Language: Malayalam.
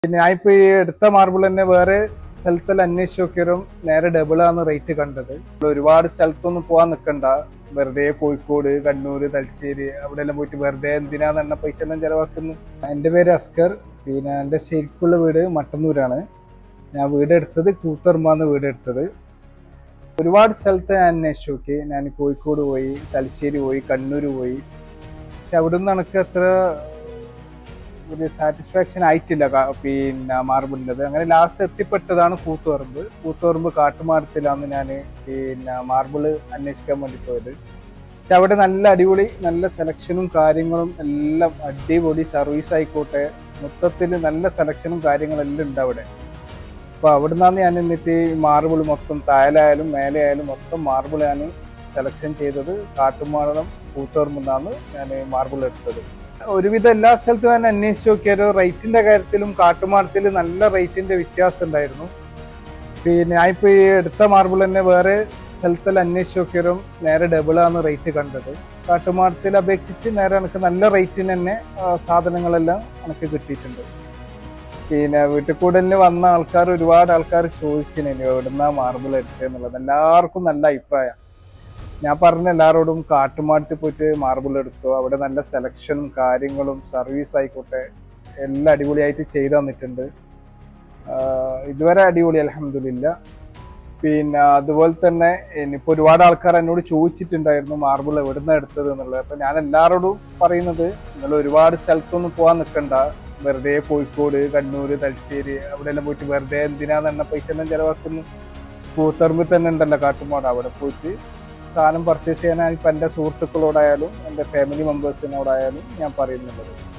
പിന്നെ ഞാനിപ്പോ ഈ എടുത്ത മാർബിൾ തന്നെ വേറെ സ്ഥലത്തെല്ലാം അന്വേഷിച്ച് നോക്കിയാലും നേരെ ഡബിളാണ് റേറ്റ് കണ്ടത് ഒരുപാട് സ്ഥലത്തൊന്നും പോവാൻ നിൽക്കണ്ട വെറുതെ കോഴിക്കോട് കണ്ണൂർ തലശ്ശേരി അവിടെ എല്ലാം പോയിട്ട് വെറുതെ എന്തിനാന്ന് എണ്ണ പൈസ എല്ലാം ചെലവാക്കുന്നു എൻ്റെ പേര് അസ്കർ പിന്നെ എൻ്റെ ശരിക്കുള്ള വീട് മട്ടന്നൂരാണ് ഞാൻ വീട് എടുത്തത് കൂത്തർമാന്ന് വീട് എടുത്തത് ഒരുപാട് സ്ഥലത്ത് ഞാൻ അന്വേഷിച്ചു നോക്കി ഞാൻ കോഴിക്കോട് പോയി തലശ്ശേരി പോയി കണ്ണൂർ പോയി പക്ഷെ അവിടെ നിന്ന് എനിക്ക് അത്ര ഒരു സാറ്റിസ്ഫാക്ഷൻ ആയിട്ടില്ല കാ- പിന്നെ മാർബിളിൻ്റെത് അങ്ങനെ ലാസ്റ്റ് എത്തിപ്പെട്ടതാണ് കൂത്തുപറമ്പ് കൂത്തുപറമ്പ് കാട്ടുമാടത്തിലാണ് ഞാൻ പിന്നെ മാർബിൾ അന്വേഷിക്കാൻ വേണ്ടി പോയത് പക്ഷെ അവിടെ നല്ല അടിപൊളി നല്ല സെലക്ഷനും കാര്യങ്ങളും എല്ലാം അടിപൊളി സർവീസ് ആയിക്കോട്ടെ മൊത്തത്തിൽ നല്ല സെലക്ഷനും കാര്യങ്ങളെല്ലാം ഉണ്ട് അവിടെ അപ്പോൾ അവിടെ നിന്നാണ് ഞാൻ എന്നിട്ട് മാർബിൾ മൊത്തം താഴെയായാലും മേലെ ആയാലും മൊത്തം മാർബിൾ ഞാൻ സെലക്ഷൻ ചെയ്തത് കാട്ടുമാടം കൂത്തുപറമ്പിൽ നിന്നാണ് ഞാൻ മാർബിൾ എടുത്തത് ഒരുവിധം എല്ലാ സ്ഥലത്തും ഞാൻ അന്വേഷിച്ച് നോക്കിയാലും റേറ്റിന്റെ കാര്യത്തിലും കാട്ടുമാടത്തിൽ നല്ല റേറ്റിന്റെ വ്യത്യാസം ഉണ്ടായിരുന്നു പിന്നെ ഞാനിപ്പോ ഈ എടുത്ത മാർബിൾ തന്നെ വേറെ സ്ഥലത്തെല്ലാം അന്വേഷിച്ച് നോക്കിയാലും നേരെ ഡബിളാണ് റേറ്റ് കണ്ടത് കാട്ടുമാടത്തിൽ അപേക്ഷിച്ച് നേരെ എനിക്ക് നല്ല റേറ്റിന് തന്നെ ആ, സാധനങ്ങളെല്ലാം എനിക്ക് കിട്ടിയിട്ടുണ്ട് പിന്നെ വീട്ടിൽ കൂടലിന് വന്ന ആൾക്കാർ ഒരുപാട് ആൾക്കാർ ചോദിച്ചിനി എവിടുന്നാ മാർബിൾ എടുത്തതെന്നുള്ളത് എല്ലാവർക്കും നല്ല അഭിപ്രായം ഞാൻ പറഞ്ഞ എല്ലാവരോടും കാട്ടുമാടത്തിൽ പോയിട്ട് മാർബിൾ എടുത്തു അവിടെ നല്ല സെലക്ഷനും കാര്യങ്ങളും സർവീസ് ആയിക്കോട്ടെ എല്ലാം അടിപൊളിയായിട്ട് ചെയ്തു തന്നിട്ടുണ്ട് ആഹ് ഇതുവരെ അടിപൊളി അലഹമില്ല പിന്നെ അതുപോലെ തന്നെ ഇനിയിപ്പോൾ ഒരുപാട് ആൾക്കാർ എന്നോട് ചോദിച്ചിട്ടുണ്ടായിരുന്നു മാർബിൾ എവിടുന്ന എടുത്തത് എന്നുള്ളത് അപ്പം ഞാൻ എല്ലാവരോടും പറയുന്നത് നിങ്ങൾ ഒരുപാട് സ്ഥലത്തൊന്നും പോകാൻ നിൽക്കണ്ട വെറുതെ കോഴിക്കോട് കണ്ണൂർ തലശ്ശേരി അവിടെ എല്ലാം പോയിട്ട് വെറുതെ എന്തിനാന്ന് എണ്ണ പൈസ എല്ലാം ചിലവാക്കുന്നു കൂത്തറമ്പിൽ തന്നെ ഉണ്ടല്ലോ കാട്ടുമാട് അവിടെ പോയിട്ട് സാധനം പർച്ചേസ് ചെയ്യാൻ ഇപ്പം എൻ്റെ സുഹൃത്തുക്കളോടായാലും എൻ്റെ ഫാമിലി മെമ്പേഴ്സിനോടായാലും ഞാൻ പറയുന്നുള്ളത്